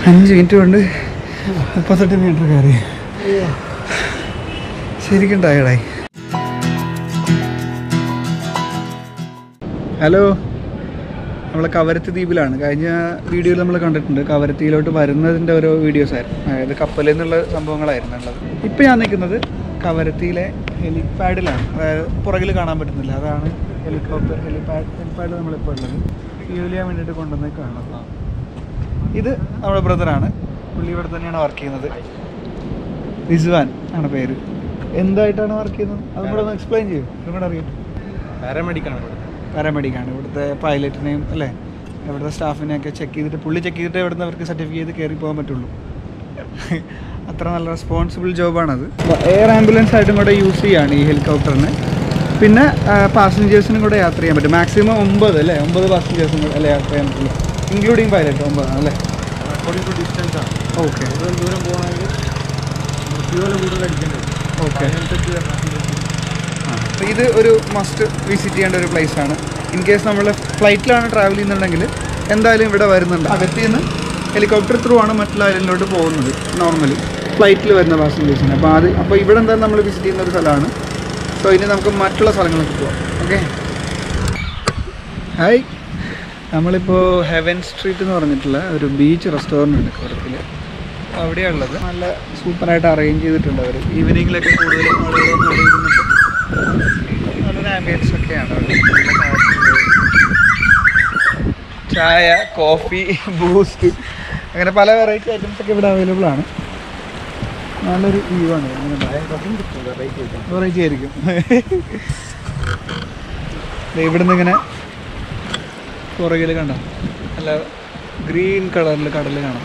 അഞ്ച് മിനിറ്റ് കൊണ്ട് മുപ്പത്തെട്ട് മീറ്റർ കയറി ശരിക്കും ടയർഡായി ഹലോ നമ്മൾ കവരത്തി ദ്വീപിലാണ് കഴിഞ്ഞ വീഡിയോയിൽ നമ്മൾ കണ്ടിട്ടുണ്ട് കവരത്തിയിലോട്ട് വരുന്നതിൻ്റെ ഓരോ വീഡിയോസ് ആയിരുന്നു അതായത് കപ്പലിൽ നിന്നുള്ള സംഭവങ്ങളായിരുന്നു ഉള്ളത് ഇപ്പോൾ ഞാൻ നിൽക്കുന്നത് കവരത്തിയിലെ ഹെലിപാഡിലാണ് അതായത് പുറകിൽ കാണാൻ പറ്റുന്നില്ല അതാണ് ഹെലികോപ്റ്റർ ഹെലിപാഡ് ഹെലിപാഡ് നമ്മളിപ്പോൾ ഉള്ളത് ഫ്യൂൽ ചെയ്യാൻ വേണ്ടിയിട്ട് കൊണ്ടുവന്ന് കാണുന്നത് ഇത് നമ്മുടെ ബ്രദറാണ് പുള്ളി ഇവിടെ തന്നെയാണ് വർക്ക് ചെയ്യുന്നത് റിസ്വാൻ ആണ് പേര് എന്തായിട്ടാണ് വർക്ക് ചെയ്യുന്നത് അതും കൂടെ ഒന്ന് എക്സ്പ്ലെയിൻ ചെയ്യും ഇതും കൂടെ അറിയാം പാരാമെഡിക്കാണ് ഇവിടെ പാരാമെഡിക്കാണ് ഇവിടുത്തെ പൈലറ്റിനെയും അല്ലേ ഇവിടുത്തെ സ്റ്റാഫിനെയൊക്കെ ചെക്ക് ചെയ്തിട്ട് പുള്ളി ചെക്ക് ചെയ്തിട്ട് ഇവിടുന്ന് അവർക്ക് സർട്ടിഫിക്കറ്റ് കയറി പോകാൻ പറ്റുള്ളൂ അത്ര നല്ല റെസ്പോൺസിബിൾ ജോബാണത് എയർ ആംബുലൻസ് ആയിട്ടും കൂടെ യൂസ് ചെയ്യാണ് ഈ ഹെലികോപ്റ്ററിന് പിന്നെ പാസഞ്ചേഴ്സിനും കൂടെ യാത്ര ചെയ്യാൻ പറ്റും മാക്സിമം ഒമ്പത് അല്ലേ ഒമ്പത് പാസഞ്ചേഴ്സും കൂടെ അല്ലേ യാത്ര ചെയ്യാൻ പറ്റുള്ളൂ ഇൻക്ലൂഡിങ് പൈലറ്റ് ഒമ്പതാണ് അല്ലേ അക്കോർഡിംഗ് ടു ഡിസ്റ്റൻസ് ആണ് ഓക്കെ കൂടുതൽ ദൂരം പോകണമെങ്കിൽ ഫ്യൂവൽ കൂടുതൽ അടിക്കേണ്ടി വരും ഓക്കെ അതിനനുസരിച്ച് passengers അപ്പോൾ ഇത് ഒരു മസ്റ്റ് വിസിറ്റ് ചെയ്യേണ്ട ഒരു place ആണ് ഇൻ കേസ് നമ്മൾ ഫ്ലൈറ്റിലാണ് ട്രാവൽ ചെയ്യുന്നുണ്ടെങ്കിൽ എന്തായാലും ഇവിടെ വരുന്നുണ്ട് അകത്ത് നിന്ന് ഹെലികോപ്റ്റർ ത്രൂ ആണ് മറ്റുള്ള ഐലൻഡിലോട്ട് പോകുന്നത് നോർമലി ഫ്ലൈറ്റിൽ വരുന്ന പാസഞ്ചേഴ്സിന് അപ്പോൾ അത് അപ്പോൾ ഇവിടെ എന്തായാലും നമ്മൾ വിസിറ്റ് ചെയ്യുന്ന ഒരു സ്ഥലമാണ് സോ ഇനി നമുക്ക് മറ്റുള്ള സ്ഥലങ്ങളിലേക്ക് പോകാം ഓക്കെ ഹായ് നമ്മളിപ്പോൾ ഹെവൻ സ്ട്രീറ്റ് എന്ന് പറഞ്ഞിട്ടുള്ള ഒരു ബീച്ച് റെസ്റ്റോറൻറ്റ് ഉണ്ട് കുറത്തിൽ അപ്പോൾ അവിടെയാണ് ഉള്ളത് നല്ല സൂപ്പറായിട്ട് അറേഞ്ച് ചെയ്തിട്ടുണ്ട് അവർ ഈവനിങ്ങിലൊക്കെ കൂടുതലും ആളുകൾ വന്ന് അവിടെ ഇരുന്നിട്ട് നല്ലൊരു ആംബിയൻസ് ഒക്കെയാണ് അവിടെ. നല്ല കാറ്റുണ്ട്. ചായ കോഫി ബൂസ്റ്റ് അങ്ങനെ പല വെറൈറ്റി ഐറ്റംസ് ഒക്കെ ഇവിടെ അവൈലബിൾ ആണ് നല്ലൊരു വ്യൂ ആണ് വെറൈറ്റി ആയിരിക്കും ദേ ഇവിടുന്ന് ഇങ്ങനെ പുറകിൽ കണ്ട നല്ല ഗ്രീൻ കളറിൽ കടൽ കാണാം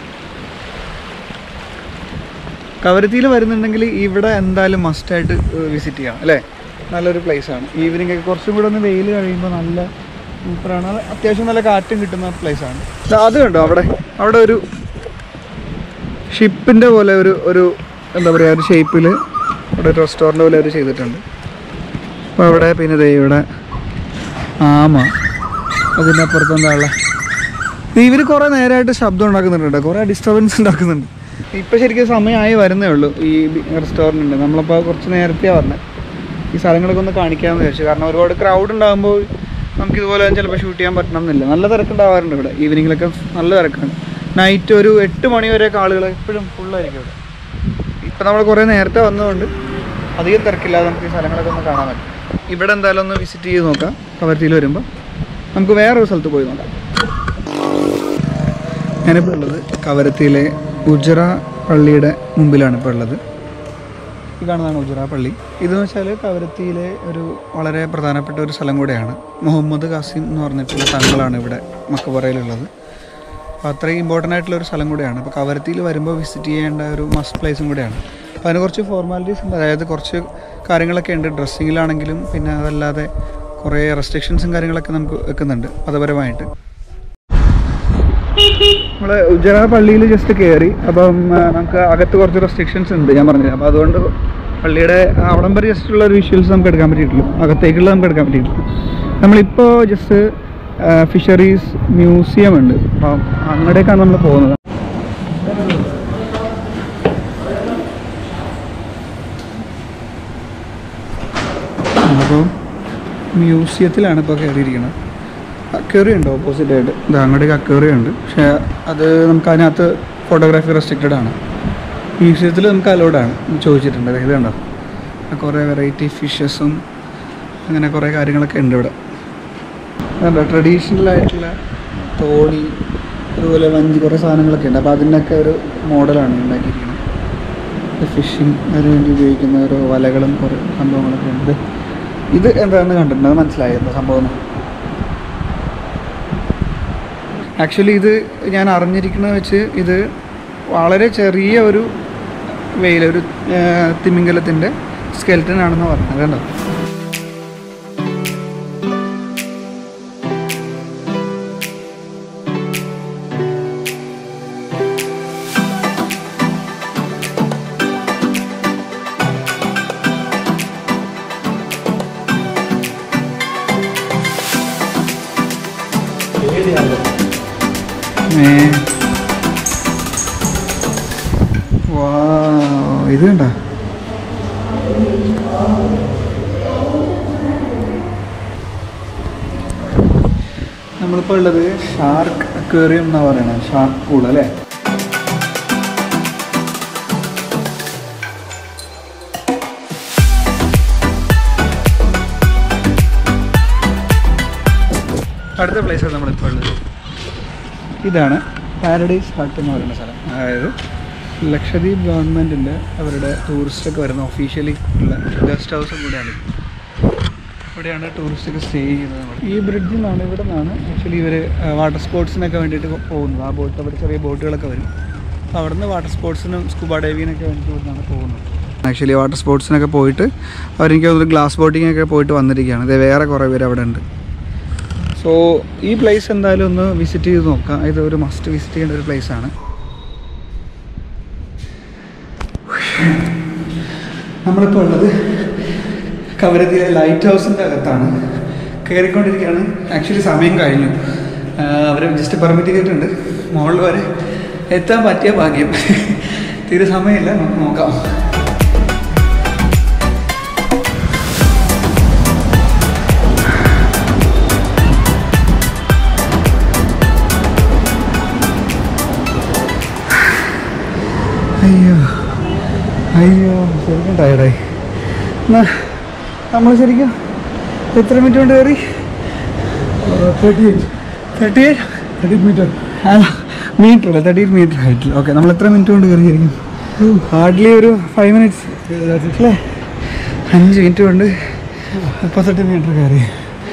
കവരത്തിയിൽ വരുന്നുണ്ടെങ്കിൽ ഇവിടെ എന്തായാലും മസ്റ്റായിട്ട് വിസിറ്റ് ചെയ്യണം അല്ലേ നല്ലൊരു place ആണ് ഈവനിങ് ഒക്കെ കുറച്ചും കൂടെ ഒന്ന് വെയിൽ കഴിയുമ്പോൾ നല്ല സൂപ്പറാണ് അത് അത്യാവശ്യം നല്ല കാറ്റും കിട്ടുന്ന place ആണ് ദാ അത് കണ്ടോ അവിടെ അവിടെ ഒരു ഷിപ്പിൻ്റെ പോലെ ഒരു ഒരു എന്താ പറയുക ഒരു ഷേപ്പിൽ അവിടെ ഒരു റെസ്റ്റോറൻറ്റ് പോലെ അവർ ചെയ്തിട്ടുണ്ട് അപ്പോൾ അവിടെ പിന്നെ ദേ ഇവിടെ ആമ അതിനപ്പുറത്ത് എന്താ ഉള്ളത് ഇവർ കുറേ നേരമായിട്ട് ശബ്ദം ഉണ്ടാക്കുന്നുണ്ട് കേട്ടോ കുറേ ഡിസ്റ്റർബൻസ് ഉണ്ടാക്കുന്നുണ്ട് ഇപ്പം ശരിക്കും സമയമായി വരുന്നേ ഉള്ളൂ ഈ റെസ്റ്റോറൻറ്റ് നമ്മളപ്പോൾ കുറച്ച് നേരത്തെയാണ് വന്നത് ഈ സ്ഥലങ്ങളൊക്കെ ഒന്ന് കാണിക്കാമെന്ന് വിചാരിച്ചു കാരണം ഒരുപാട് ക്രൗഡ് ഉണ്ടാകുമ്പോൾ നമുക്ക് ഇതുപോലെ ചിലപ്പോൾ ഷൂട്ട് ചെയ്യാൻ പറ്റണമെന്നില്ല നല്ല തിരക്കുണ്ടാവാറുണ്ട് ഇവിടെ ഈവനിങ്ങിലൊക്കെ നല്ല തിരക്കാണ് നൈറ്റ് ഒരു എട്ട് മണി വരെയൊക്കെ ആളുകൾ എപ്പോഴും ഫുള്ളായിരിക്കും ഇവിടെ ഇപ്പം നമ്മൾ കുറേ നേരത്തെ വന്നതുകൊണ്ട് അധികം തിരക്കില്ലാതെ നമുക്ക് ഈ സ്ഥലങ്ങളൊക്കെ ഒന്ന് കാണാൻ പറ്റും ഇവിടെ എന്തായാലും ഒന്ന് വിസിറ്റ് ചെയ്ത് നോക്കാം കവർത്തിയിൽ വരുമ്പോൾ നമുക്ക് വേറൊരു സ്ഥലത്ത് പോയി നോക്കാം ഞാനിപ്പോൾ ഉള്ളത് കവരത്തിയിലെ ഉജറ പള്ളിയുടെ മുമ്പിലാണ് ഇപ്പോൾ ഉള്ളത് ഈ കാണുന്നതാണ് ഉജറ പള്ളി ഇതെന്ന് വെച്ചാൽ കവരത്തിയിലെ ഒരു വളരെ പ്രധാനപ്പെട്ട ഒരു സ്ഥലം കൂടെയാണ് മുഹമ്മദ് കാസിം എന്ന് പറഞ്ഞിട്ടുള്ള തങ്ങളാണ് ഇവിടെ മക്കബറയിലുള്ളത് അപ്പോൾ അത്രയും ഇമ്പോർട്ടൻ്റ് ആയിട്ടുള്ള ഒരു സ്ഥലം കൂടെയാണ് അപ്പോൾ കവരത്തിയിൽ വരുമ്പോൾ വിസിറ്റ് ചെയ്യേണ്ട ഒരു മസ്റ്റ് പ്ലേസും കൂടെയാണ് അപ്പോൾ അതിന് കുറച്ച് ഫോർമാലിറ്റീസ് ഉണ്ട് അതായത് കുറച്ച് കാര്യങ്ങളൊക്കെ ഉണ്ട് ഡ്രസ്സിങ്ങിലാണെങ്കിലും പിന്നെ അതല്ലാതെ കുറേ റെസ്ട്രിക്ഷൻസും കാര്യങ്ങളൊക്കെ നമുക്ക് വെക്കുന്നുണ്ട് മതപരമായിട്ട് നമ്മൾ ഉജറ പള്ളിയിൽ ജസ്റ്റ് കയറി അപ്പം ആ, നമുക്ക് അകത്ത് കുറച്ച് റെസ്ട്രിക്ഷൻസ് ഉണ്ട് ഞാൻ പറഞ്ഞത് അപ്പോൾ അതുകൊണ്ട് പള്ളിയുടെ അവിടം വരെ ജസ്റ്റ് ഉള്ള ഒരു വിഷ്വൽസ് നമുക്ക് എടുക്കാൻ പറ്റിയിട്ടുള്ളൂ അകത്തേക്കുള്ള നമുക്ക് എടുക്കാൻ പറ്റിയിട്ടുള്ളൂ നമ്മളിപ്പോൾ ജസ്റ്റ് ഫിഷറീസ് മ്യൂസിയം ഉണ്ട് അപ്പം അങ്ങോട്ടേക്കാണ് നമ്മൾ പോകുന്നത് അപ്പോൾ മ്യൂസിയത്തിലാണ് ഇപ്പോൾ കയറിയിരിക്കുന്നത് അക്വേറിയം ഉണ്ട് ഓപ്പോസിറ്റ് ആയിട്ട് ഇത് അങ്ങോട്ടേക്ക് അക്വേറിയം ഉണ്ട് പക്ഷേ അത് നമുക്ക് അതിനകത്ത് ഫോട്ടോഗ്രാഫി റെസ്ട്രിക്റ്റഡ് ആണ് മ്യൂസിയത്തിൽ നമുക്ക് അലൗഡ് ആണ് ചോദിച്ചിട്ടുണ്ട് ദേ ഇത് കണ്ടോ കുറേ വെറൈറ്റി ഫിഷസും അങ്ങനെ കുറേ കാര്യങ്ങളൊക്കെ ഉണ്ട് ഇവിടെ കണ്ടോ ട്രഡീഷണൽ ആയിട്ടുള്ള തോണി അതുപോലെ വഞ്ചി കുറേ സാധനങ്ങളൊക്കെ ഉണ്ട് അപ്പോൾ അതിനൊക്കെ ഒരു മോഡലാണ് ഉണ്ടാക്കിയിരിക്കുന്നത് ഫിഷിങ് അതിന് വേണ്ടി ഉപയോഗിക്കുന്ന ഓരോ വലകളും കുറേ സംഭവങ്ങളൊക്കെ ഉണ്ട് ഇത് എന്താണെന്ന് കണ്ടിട്ടുണ്ട് അത് മനസ്സിലായി എന്താ സംഭവം എന്ന്. ആക്ച്വലി ഇത് ഞാൻ അറിഞ്ഞിരിക്കുന്നത് വെച്ച് ഇത് വളരെ ചെറിയ ഒരു വെയിൽ ഒരു തിമിംഗലത്തിൻ്റെ സ്കെൽറ്റൻ ആണെന്ന് പറഞ്ഞത് കണ്ടോ ഏ വാ ഇത് കണ്ട നമ്മളിപ്പോൾ ഉള്ളത് ഷാർക്ക് അക്വേറിയം എന്നാ പറയണത് ഷാർക്ക് പൂൾ അല്ലേ അടുത്ത പ്ലേസാണ് നമ്മളിപ്പോൾ ഉള്ളത് ഇതാണ് പാരഡൈസ് ഹട്ട് എന്ന് പറയുന്ന സ്ഥലം അതായത് ലക്ഷദ്വീപ് ഗവൺമെൻറ്റിൻ്റെ അവരുടെ ടൂറിസ്റ്റൊക്കെ വരുന്ന ഒഫീഷ്യലി ഉള്ള ഗസ്റ്റ് ഹൗസും കൂടെയാണ് ഇവിടെയാണ് ടൂറിസ്റ്റൊക്കെ സ്റ്റേ ചെയ്യുന്നത് നമ്മൾ. ഈ ബ്രിഡ്ജിൽ നിന്നാണ് ഇവിടെ നിന്നാണ് ആക്ച്വലി ഇവർ വാട്ടർ സ്പോർട്സിനൊക്കെ വേണ്ടിയിട്ട് പോകുന്നത് ആ ബോട്ട് അവിടെ ചെറിയ ബോട്ടുകളൊക്കെ വരും അപ്പോൾ അവിടെ നിന്ന് വാട്ടർ സ്പോർട്സിനും സ്കൂബ ഡൈവിങ്ങിനൊക്കെ വേണ്ടിയിട്ട് ഇവിടെ നിന്നാണ് പോകുന്നത് ആക്ച്വലി വാട്ടർ സ്പോർട്സിനൊക്കെ പോയിട്ട് അവരെനിക്ക് തോന്നുന്നു ഗ്ലാസ് ബോട്ടിങ്ങൊക്കെ പോയിട്ട് വന്നിരിക്കുകയാണ് ഇത് വേറെ കുറേ പേര് അവിടെ ഉണ്ട് സോ ഈ പ്ലേസ് എന്തായാലും ഒന്ന് വിസിറ്റ് ചെയ്ത് നോക്കാം ഇത് ഒരു മസ്റ്റ് വിസിറ്റ് ചെയ്യേണ്ട ഒരു place ആണ് നമ്മളിപ്പോൾ ഉള്ളത് കവരത്തിലെ ലൈറ്റ് ഹൗസിൻ്റെ അകത്താണ് കയറിക്കൊണ്ടിരിക്കുകയാണ് ആക്ച്വലി സമയം കഴിഞ്ഞു അവർ ജസ്റ്റ് പെർമിറ്റ് ചെയ്തിട്ടുണ്ട് മുകളിൽ വരെ എത്താൻ പറ്റിയ ഭാഗ്യം തീരെ സമയമില്ല നമുക്ക് നോക്കാം അയ്യോ അയ്യോ ശരിക്കും ടയർഡായി എന്നാ നമ്മൾ ശരിക്കും എത്ര മിനിറ്റ് കൊണ്ട് കയറി thirty eight thirty eight thirty metre അല്ല മീറ്റർ അല്ല തേർട്ടി എയ്റ്റ് മീറ്റർ ഹൈറ്റിൽ ഓക്കെ നമ്മൾ എത്ര മിനിറ്റ് കൊണ്ട് കയറി ശരിക്കും ഹാർഡ്ലി ഒരു ഫൈവ് മിനിറ്റ്സ് അല്ലേ അഞ്ച് മിനിറ്റ് കൊണ്ട് മുപ്പത്തെട്ട് മീറ്റർ കയറി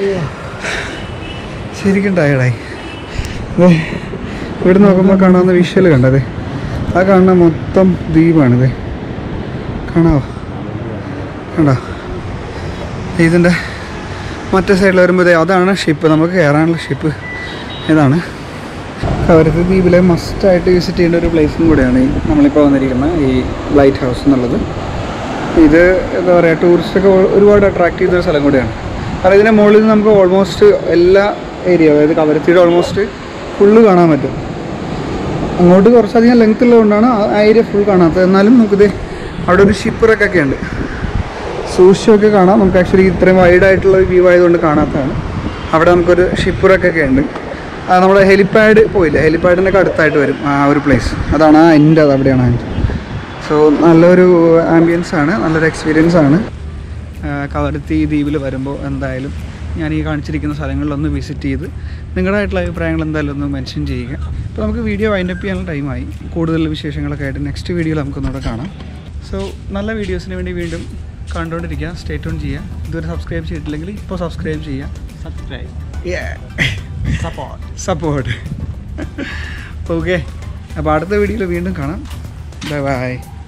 ശരിക്കും ടയർഡായി അതെ ഇവിടെ നോക്കുമ്പോൾ കാണാവുന്ന വിഷ്വൽ കണ്ടത് ആ കാണുന്ന മൊത്തം ദ്വീപാണിത് കാണാവോ കണ്ടോ ഇതിൻ്റെ മറ്റേ സൈഡിൽ വരുമ്പോൾ ദേ അതാണ് ഷിപ്പ് നമുക്ക് കയറാനുള്ള ഷിപ്പ് ഇതാണ് കവരത്ത് ദ്വീപിലെ മസ്റ്റായിട്ട് വിസിറ്റ് ചെയ്യേണ്ട ഒരു പ്ലേസും കൂടെയാണ് ഈ നമ്മളിപ്പോൾ വന്നിരിക്കുന്ന ഈ ലൈറ്റ് ഹൗസ് എന്നുള്ളത് ഇത് എന്താ പറയുക ടൂറിസ്റ്റൊക്കെ ഒരുപാട് അട്രാക്ട് ചെയ്തൊരു സ്ഥലം കൂടെയാണ് കാരണം ഇതിൻ്റെ മുകളിൽ നിന്ന് നമുക്ക് ഓൾമോസ്റ്റ് എല്ലാ ഏരിയ അതായത് കവരത്തിയുടെ ഓൾമോസ്റ്റ് ഫുള്ള് കാണാൻ പറ്റും അങ്ങോട്ട് കുറച്ചധികം ലെങ്ത് ഉള്ളതുകൊണ്ടാണ് ആ ഏരിയ ഫുൾ കാണാത്തത് എന്നാലും നമുക്കിത് അവിടെ ഒരു ഷിപ്പറൊക്കെ ഉണ്ട് സൂക്ഷിച്ചൊക്കെ കാണാം നമുക്ക് ആക്ച്വലി ഇത്രയും വൈഡ് ആയിട്ടുള്ള വ്യൂ ആയതുകൊണ്ട് കാണാത്തതാണ് അവിടെ നമുക്കൊരു ഷിപ്പറൊക്കെ ഉണ്ട് ആ നമ്മുടെ ഹെലിപ്പാഡ് പോയില്ല ഹെലിപ്പാഡിൻ്റെ ഒക്കെ അടുത്തായിട്ട് വരും ആ ഒരു പ്ലേസ് അതാണ് ആ എൻ്റെ അത് അവിടെയാണ് എൻ്റെ സോ നല്ലൊരു ആംബിയൻസ് ആണ് നല്ലൊരു എക്സ്പീരിയൻസ് ആണ് ആ, കവരത്തി ദ്വീപിൽ വരുമ്പോൾ എന്തായാലും ഞാൻ ഈ കാണിച്ചിരിക്കുന്ന സ്ഥലങ്ങളിലൊന്ന് വിസിറ്റ് ചെയ്ത് നിങ്ങളുടെയായിട്ടുള്ള അഭിപ്രായങ്ങൾ എന്തായാലും ഒന്ന് മെൻഷൻ ചെയ്യുക അപ്പോൾ നമുക്ക് വീഡിയോ വൈൻഡപ്പ് ചെയ്യാനുള്ള ടൈമായി കൂടുതൽ വിശേഷങ്ങളൊക്കെ ആയിട്ട് നെക്സ്റ്റ് വീഡിയോയിൽ നമുക്കൊന്നുകൂടെ കാണാം സോ നല്ല വീഡിയോസിന് വേണ്ടി വീണ്ടും കണ്ടുകൊണ്ടിരിക്കുക സ്റ്റേ ട്യൂൺ ചെയ്യുക ഇതുവരെ സബ്സ്ക്രൈബ് ചെയ്തിട്ടില്ലെങ്കിൽ ഇപ്പോൾ സബ്സ്ക്രൈബ് ചെയ്യുക സബ്സ്ക്രൈബ് സപ്പോർട്ട് സപ്പോർട്ട് ഓക്കെ അപ്പോൾ അടുത്ത വീഡിയോയിൽ വീണ്ടും കാണാം ബൈ ബൈ